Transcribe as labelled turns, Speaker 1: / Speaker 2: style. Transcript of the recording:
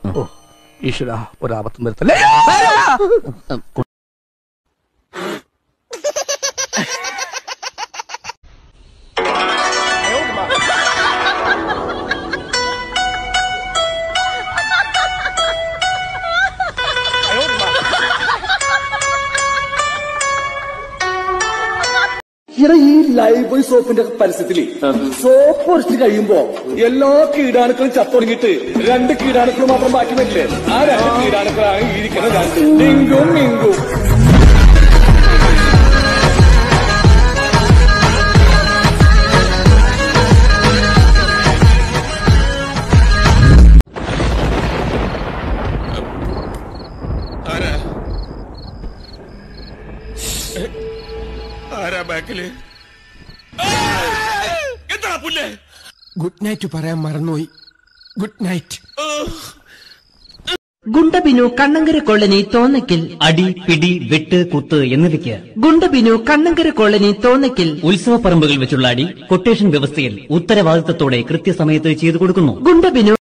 Speaker 1: ഓ ഈശ്വര ഒരാപത്തും വരുത്തല്ലേ
Speaker 2: ഇവിടെ ഈ ലൈഫ് ബോയ് സോപ്പിന്റെ പരസ്യത്തില് സോപ്പ് ഒഴിച്ച് കഴിയുമ്പോ എല്ലാ കീടാണുക്കളും ചത്തൊടുങ്ങിയിട്ട് രണ്ട് കീടാണുക്കൾ മാത്രം ബാക്കി വരില്ലേ ആ രണ്ട് കീടാണുക്കളാണ് ഈ ഇരിക്കുന്ന രണ്ട് മിങ്കും മിങ്കും
Speaker 3: ആരാ ആരാ ബാക്കില് എന്താ പുല്ലേ
Speaker 4: ഗുഡ് നൈറ്റ് പറയാൻ മറന്നുപോയി ഗുഡ് നൈറ്റ്
Speaker 5: ഗുണ്ടബിനു കണ്ണങ്കര കോളനി തോന്നയ്ക്കൽ
Speaker 6: അടി പിടി വെട്ട് കുത്ത് എന്നിവയ്ക്ക്
Speaker 5: ഗുണ്ടബിനു കണ്ണങ്കര കോളനി തോന്നയ്ക്കൽ
Speaker 6: ഉത്സവപ്പറമ്പുകൾ വെച്ചുള്ള അടി കൊട്ടേഷൻ വ്യവസ്ഥയിൽ ഉത്തരവാദിത്തത്തോടെ കൃത്യസമയത്ത് ചെയ്തു കൊടുക്കുന്നു
Speaker 5: ഗുണ്ടബിനു